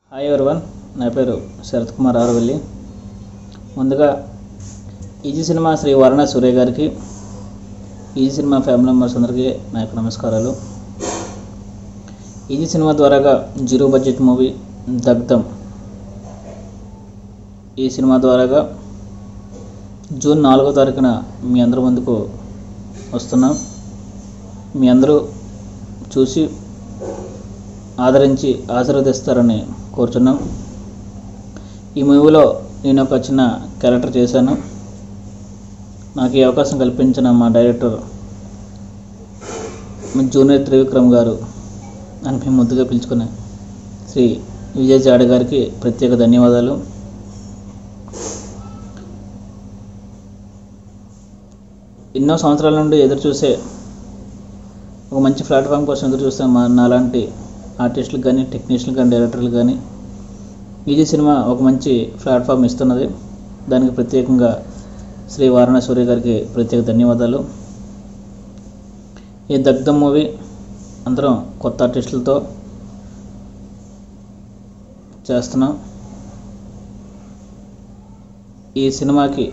hi everyone నా పేరు శరత్ కుమార్ ఆరవల్లి ముందుగా ఈజీ సినిమా శ్రీ వరుణ సూర్య గారికి ఈజీ సినిమా ఫ్యామిలీ మెంబర్స్ అందరికీ నా యొక్క నమస్కారాలు ఈజీ సినిమా ద్వారాగా జీరో బడ్జెట్ మూవీ దగ్ధం ఈ సినిమా ద్వారాగా జూన్ నాలుగో తారీఖున మీ అందరి ముందుకు వస్తున్నాం మీ అందరూ చూసి ఆదరించి ఆశీర్వదిస్తారని కోరుచున్నాం ఈ మూవీలో నేను ఒక చిన్న క్యారెక్టర్ చేశాను నాకు ఈ అవకాశం కల్పించిన మా డైరెక్టర్ జూనియర్ త్రివిక్రమ్ గారు అని మేము ముద్దుగా పిలుచుకునే శ్రీ విజయ్ జాడ గారికి ప్రత్యేక ధన్యవాదాలు ఎన్నో సంవత్సరాల నుండి ఎదురు చూసే ఒక మంచి ప్లాట్ఫామ్ కోసం ఎదురు చూస్తాం మా నాలాంటి ఆర్టిస్టులకు కానీ టెక్నీషియన్లు కానీ డైరెక్టర్లు కానీ ఈజీ సినిమా ఒక మంచి ప్లాట్ఫామ్ ఇస్తున్నది దానికి ప్రత్యేకంగా శ్రీ వారణా సూర్య గారికి ప్రత్యేక ధన్యవాదాలు ఈ దగ్ధం మూవీ అందరం కొత్త ఆర్టిస్టులతో చేస్తున్నాం ఈ సినిమాకి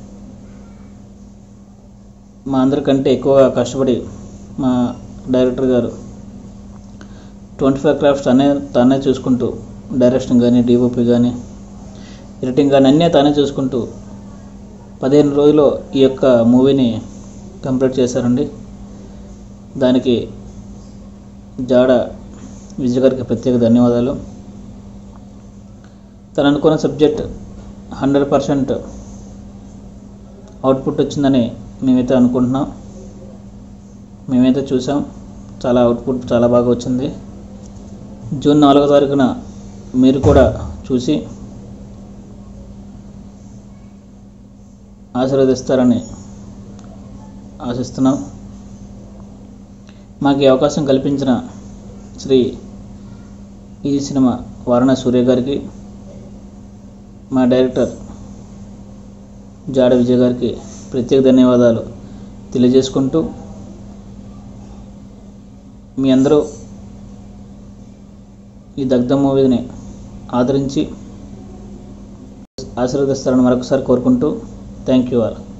మా అందరికంటే ఎక్కువగా కష్టపడి మా డైరెక్టర్ గారు ట్వంటీ ఫైవ్ క్రాఫ్ట్స్ అనే తానే చూసుకుంటూ డైరెక్షన్ కానీ డిఓపి కానీ ఎడిటింగ్ కానీ అన్నీ తానే చూసుకుంటూ పదిహేను రోజుల్లో ఈ యొక్క మూవీని కంప్లీట్ చేశారండి దానికి జాడ విజయ్ గారికి ప్రత్యేక ధన్యవాదాలు తను అనుకున్న సబ్జెక్ట్ హండ్రెడ్ పర్సెంట్ అవుట్పుట్ వచ్చిందని మేమైతే అనుకుంటున్నాం మేమైతే చూసాం చాలా అవుట్పుట్ చాలా బాగా వచ్చింది జూన్ నాలుగో తారీఖున మీరు కూడా చూసి ఆశీర్వదిస్తారని ఆశిస్తున్నాం మాకు ఈ అవకాశం కల్పించిన శ్రీ ఈ సినిమా వారణ సూర్య గారికి మా డైరెక్టర్ జాడ విజయ్ గారికి ప్రత్యేక ధన్యవాదాలు తెలియజేసుకుంటూ మీ అందరూ ఈ దగ్ధం మూవీని ఆదరించి ఆశీర్వదిస్తారని మరొకసారి కోరుకుంటూ థ్యాంక్ యూ ఆల్